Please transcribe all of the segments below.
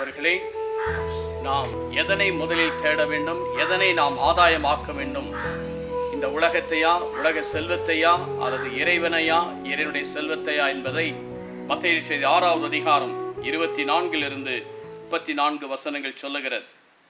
அருமையானவர்களே நாம் எதனை முதலில் தேட வேண்டும் எதனை நாம் ஆதாயமாக்க வேண்டும் இந்த உலகத்தையா உலக செல்வத்தையா அல்லது இறைவனையா இறைவனுடைய செல்வத்தையா என்பதை மத்திய செய்தி ஆறாவது அதிகாரம் இருபத்தி நான்கிலிருந்து முப்பத்தி நான்கு வசனங்கள் சொல்லுகிறது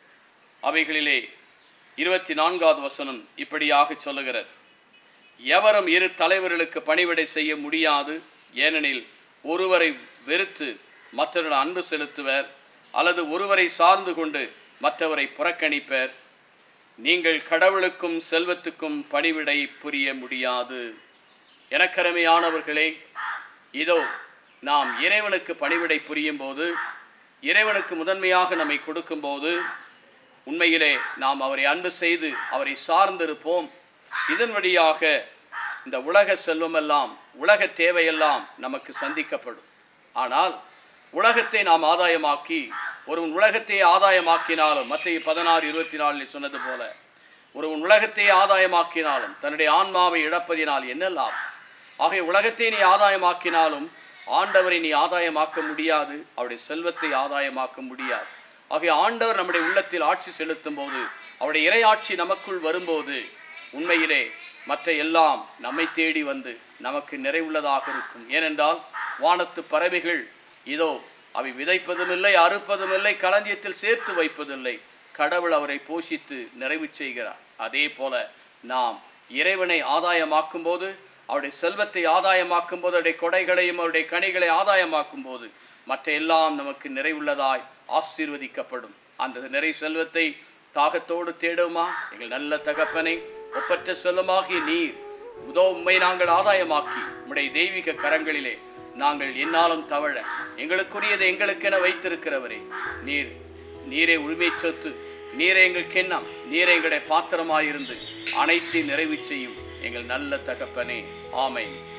அவைகளிலே இருபத்தி நான்காவது வசனம் இப்படியாக சொல்லுகிறது எவரும் இரு தலைவர்களுக்கு பணிவிடை செய்ய முடியாது ஏனெனில் ஒருவரை வெறுத்து மற்றவரிடம் அன்பு செலுத்துவர் அல்லது ஒருவரை சார்ந்து கொண்டு மற்றவரை புறக்கணிப்பர் நீங்கள் கடவுளுக்கும் செல்வத்துக்கும் பணிவிடை புரிய முடியாது எனக்கருமையானவர்களே இதோ நாம் இறைவனுக்கு பணிவிடை புரியும் போது இறைவனுக்கு முதன்மையாக நம்மை கொடுக்கும்போது உண்மையிலே நாம் அவரை அன்பு செய்து அவரை சார்ந்திருப்போம் இதன் வழியாக இந்த உலக செல்வமெல்லாம் உலக தேவையெல்லாம் நமக்கு சந்திக்கப்படும் ஆனால் உலகத்தை நாம் ஆதாயமாக்கி ஒருவன் உலகத்தை ஆதாயமாக்கினாலும் மத்திய பதினாறு இருபத்தி நாலில் சொன்னது போல ஒருவன் உலகத்தை ஆதாயமாக்கினாலும் தன்னுடைய ஆன்மாவை இழப்பதினால் என்ன லாபம் ஆகிய உலகத்தை நீ ஆதாயமாக்கினாலும் ஆண்டவரை நீ ஆதாயமாக்க முடியாது அவருடைய செல்வத்தை ஆதாயமாக்க முடியாது ஆகிய ஆண்டவர் நம்முடைய உள்ளத்தில் ஆட்சி செலுத்தும் போது அவருடைய இறையாட்சி நமக்குள் வரும்போது உண்மையிலே மற்ற எல்லாம் நம்மை தேடி வந்து நமக்கு நிறைவுள்ளதாக இருக்கும் ஏனென்றால் வானத்து பறவைகள் இதோ அவை விதைப்பதும் இல்லை அறுப்பதும் இல்லை களஞ்சியத்தில் சேர்த்து வைப்பதில்லை கடவுள் அவரை போஷித்து நிறைவு செய்கிறார் அதே போல நாம் இறைவனை ஆதாயமாக்கும் போது அவருடைய செல்வத்தை ஆதாயமாக்கும் போது அவருடைய கொடைகளையும் அவருடைய கனிகளை ஆதாயமாக்கும் போது மற்ற எல்லாம் நமக்கு நிறைவுள்ளதாய் ஆசீர்வதிக்கப்படும் அந்த நிறை செல்வத்தை தாகத்தோடு தேடுமா எங்கள் நல்ல தகப்பனை ஒப்பற்ற செல்வமாகிய நீர் உதோ உண்மை நாங்கள் ஆதாயமாக்கி உம்முடைய தெய்வீக கரங்களிலே நாங்கள் என்னாலும் தவழ எங்களுக்குரியதை எங்களுக்கென வைத்திருக்கிறவரே நீர் நீரே உரிமை சொத்து நீரே எங்கள் கிண்ணம் நீரே எங்களுடைய பாத்திரமாயிருந்து அனைத்தையும் நிறைவு செய்யும் எங்கள் நல்ல தகப்பனே ஆமை